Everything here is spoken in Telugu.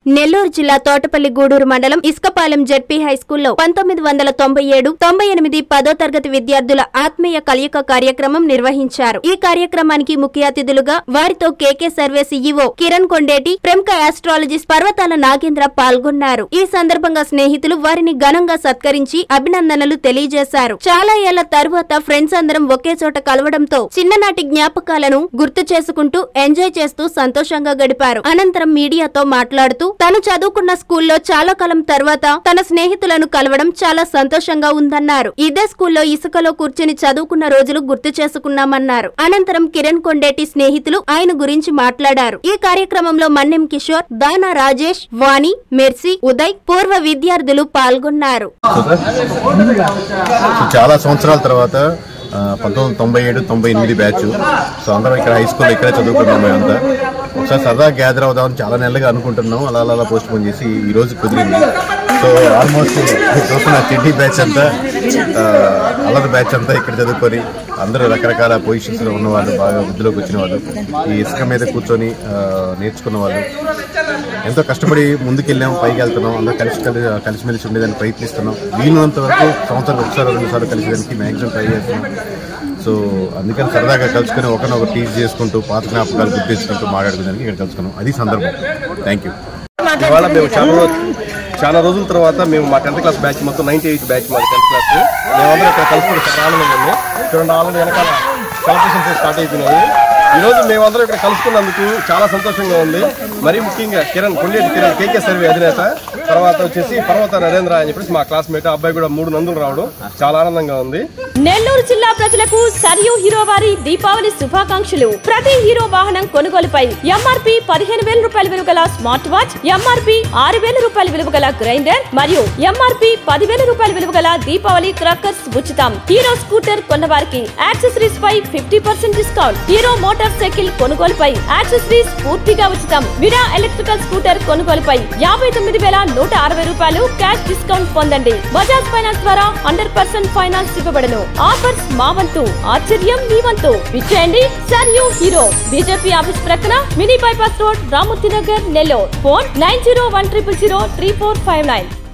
నెల్లూరు జిల్లా తోటపల్లి గూడూరు మండలం ఇసుకపాలెం జెడ్పీ హైస్కూల్లో పంతొమ్మిది వందల తొంభై ఏడు తొంభై ఎనిమిది పదో తరగతి విద్యార్థుల ఆత్మీయ కలయిక కార్యక్రమం నిర్వహించారు ఈ కార్యక్రమానికి ముఖ్య అతిథులుగా వారితో KK survey CEO Kiran Kondeti ప్రముఖ ఆస్ట్రాలజిస్ట్ పర్వతాల నాగేంద్ర పాల్గొన్నారు ఈ సందర్భంగా స్నేహితులు వారిని ఘనంగా సత్కరించి అభినందనలు తెలియజేశారు చాలా ఏళ్ల తరువాత ఫ్రెండ్స్ అందరం ఒకే చోట కలవడంతో చిన్ననాటి జ్ఞాపకాలను గుర్తు చేసుకుంటూ ఎంజాయ్ చేస్తూ సంతోషంగా గడిపారు అనంతరం మీడియాతో మాట్లాడుతూ తను చదువుకున్న స్కూల్లో చాలా కాలం తర్వాత తన స్నేహితులను కలవడం చాలా సంతోషంగా ఉందన్నారు ఇదే స్కూల్లో ఇసుకలో కూర్చుని చదువుకున్న రోజులు గుర్తు చేసుకున్నామన్నారు అనంతరం కిరణ్ కొండేటి స్నేహితులు ఆయన గురించి మాట్లాడారు ఈ కార్యక్రమంలో మన్నెం కిషోర్ దానా రాజేష్ వాణి మెర్సీ ఉదయ్ పూర్వ విద్యార్థులు పాల్గొన్నారు సో చాలా సంవత్సరాల తర్వాత ఆ, పంతొమ్మిది వందల తొంభై ఏడు తొంభై ఎనిమిది బ్యాచ్ సో అందరం ఇక్కడ హై స్కూల్ ఇక్కడే చదువుకున్నాం మేమంతా ఒకసారి సరదా గ్యాదర్ అవుదామని చాలా నెలలుగా అనుకుంటున్నాం అలా అలా అలా పోస్ట్ పోన్ చేసి ఈ రోజు కుదిరింది సో ఆల్మోస్ట్ చూస్తున్న చెడ్డీ బ్యాచ్ అంతా ఆ, అల్లరి బ్యాచ్ అంతా ఇక్కడ చదువుకొని అందరూ రకరకాల పొజిషన్స్ లో ఉన్న వాళ్ళు బాగా వృద్ధిలోకి వచ్చిన వాళ్ళు ఈ ఇసుక మీద కూర్చొని ఆ, నేర్చుకున్న వాళ్ళు ఎంతో కష్టపడి ముందుకెళ్ళాం పైకి వెళ్తున్నాం అందరూ కలిసి కలిసి కలిసిమెలిసి ఉండేదాన్ని ప్రయత్నిస్తున్నాం వీలున్నంత వరకు సంవత్సరం ఒకసారి రెండు సార్లు కలిసేదానికి మ్యాక్సిమం ట్రై చేస్తున్నాం సో అందుకని సరదాగా కలుసుకొని ఒకరినొకరు టీచ్ చేసుకుంటూ పాత జ్ఞాపకాలు గుర్తించుకుంటూ మాట్లాడుకోవడానికి ఇక్కడ కలుసుకున్నాం అది సందర్భం థ్యాంక్ యూ ఇవాళ మేము చాలా రోజు చాలా రోజుల తర్వాత మేము మా టెన్త్ క్లాస్ బ్యాచ్ మొత్తం నైన్టీ ఎయిట్ బ్యాచ్ మాది టెన్త్ క్లాస్ మేమందరం ఇక్కడ కలుసుకుని చాలా ఆనందంగా ఉంది చూడండి ఆల్రెడీ వెనకాల సెలబ్రేషన్స్ స్టార్ట్ అయిపోయినాయి ఈ రోజు మేమందరం ఇక్కడ కలుసుకున్నందుకు చాలా సంతోషంగా ఉంది మరీ ముఖ్యంగా కిరణ్ కొండేటి కిరణ్ కేకే సర్వే అధినేత తర్వాత వచ్చేసి పర్వత నరేంద్ర అని చెప్పేసి మా క్లాస్మేట్ అబ్బాయి కూడా మూడు నందులు రావడం చాలా ఆనందంగా ఉంది నెల్లూరు జిల్లా ప్రజలకు సరియు హీరో వారి దీపావళి శుభాకాంక్షలు ప్రతి హీరో వాహనం కొనుగోలుపై ఎంఆర్పి పదిహేను వేల రూపాయల విలువ గల స్మార్ట్ వాచ్ ఎంఆర్పి ఆరు వేల రూపాయల విలువ గల గ్రైండర్ మరియు ఎంఆర్పి పదివేల రూపాయల విలువ గల దీపావళి క్రాకర్స్ ఉచితం హీరో స్కూటర్ కొన్నవారికి యాక్సెసరీస్ పై fifty percent discount Hero motorcycle కొనుగోలుపై యాక్సెసరీస్ పూర్తిగా ఉచితం విరా ఎలక్ట్రికల్ స్కూటర్ కొనుగోలుపై యాభై తొమ్మిది వేల నూట అరవై రూపాయలు క్యాష్ డిస్కౌంట్ పొందండి బజాజ్ ఫైనాన్స్ ద్వారా హండ్రెడ్ పర్సెంట్ ఫైనాన్స్ ఇవ్వబడను ఆఫర్స్ మా వంతు ఆశ్చర్యం మీ వంతు విచ్చేయండి sir you Hero BJP office ప్రక్కన mini bypass road Ramurthy Nagar Nellore phone nine zero one triple zero three four five nine